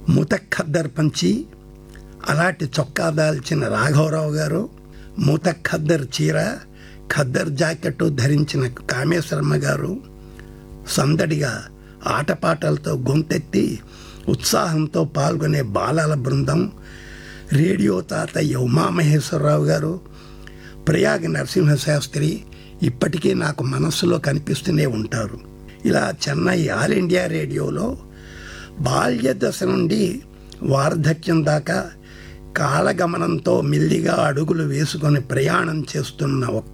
ముతఖద్దర్ పంచి అలాంటి చొక్కా దాల్చిన రాఘవరావు గారు ముతఖద్దర్ చీర ఖద్దర్ జాకెట్ ధరించిన కామేశ్వరమ్మ గారు సందడిగా ఆటపాటలతో గొంతెత్తి ఉత్సాహంతో పాల్గొనే బాలల బృందం రేడియో తాతయ్య ఉమామహేశ్వరరావు గారు ప్రయాగ నరసింహశాస్త్రి ఇప్పటికీ నాకు మనస్సులో కనిపిస్తూనే ఉంటారు ఇలా చెన్నై ఆల్ ఇండియా రేడియోలో బాల్య దశ నుండి వార్ధక్యం దాకా కాలగమనంతో మెల్లిగా అడుగులు వేసుకొని ప్రయాణం చేస్తున్న ఒక్క